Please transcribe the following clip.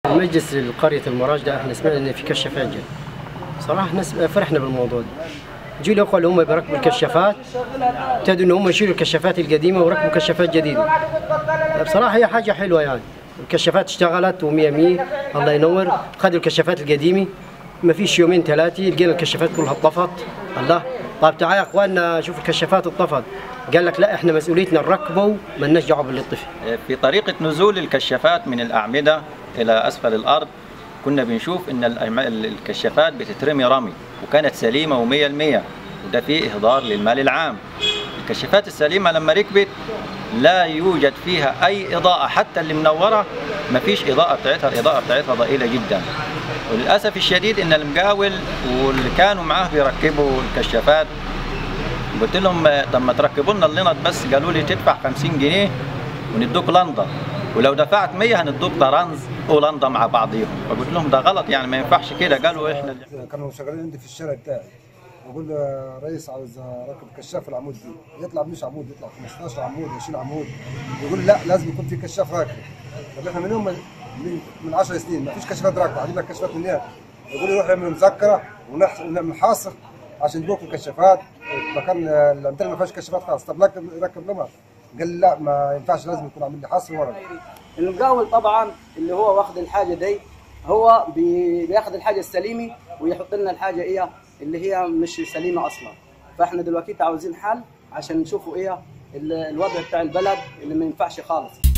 المجلس القرية المراجدة احنا سمعنا ان في كشافات جاي صراحة احنا سم- فرحنا بالموضوع ده جو الاخوة اللي هم بيركبوا الكشافات ابتدوا ان هم يشيلوا الكشافات القديمة وركبوا كشافات جديدة بصراحة هي حاجة حلوة يعني الكشافات اشتغلت ومية مية الله ينور خدوا الكشافات القديمة ما فيش يومين ثلاثة لقينا الكشافات كلها اتطفت الله طيب تعال يا اخواننا شوف الكشافات اتطفت قال لك لا احنا مسؤوليتنا نركبه مالناش دعوه باللي طفي في طريقة نزول الكشافات من الأعمدة إلى أسفل الأرض كنا بنشوف إن الأعم- الكشافات بتترمي رمي وكانت سليمة ومية المية وده فيه إهدار للمال العام الكشافات السليمة لما ركبت لا يوجد فيها أي إضاءة حتى اللي منورة ما فيش إضاءة بتاعتها الإضاءة بتاعتها ضئيلة جدا وللأسف الشديد إن المقاول واللي كانوا معاه بيركبوا الكشافات قلت لهم آه، طب ما تركبوا لنا اللينط بس قالوا لي تدفع 50 جنيه وندوك لندا ولو دفعت 100 هندوك طرنز ولندا مع بعضيهم فقلت لهم ده غلط يعني ما ينفعش كده قالوا احنا اللي كانوا شغالين عندي في الشارع بتاعي بقول له يا ريس عاوز اركب كشاف العمود دي يطلع مش عمود يطلع 15 عمود 20 عمود يقول لا لازم يكون في كشاف راكب طب احنا من يوم من من- من 10 سنين ما فيش كشافات راكبه هجيب لك كشافات من هنا يقول لي روح اعمل مذكره ونح- ونعمل حاصر عشان نبوك الكشافات مكان الامثله ما فيهاش كشافات خالص طب ركب ركب لما قال لي لا ما ينفعش لازم يكون عامل لي حصر ورق المقاول طبعا اللي هو واخد الحاجه دي هو بي- بياخد الحاجه السليمه ويحط لنا الحاجه ايه اللي هي مش سليمه اصلا فاحنا دلوقتي عاوزين حل عشان نشوفوا ايه ال- الوضع بتاع البلد اللي ما ينفعش خالص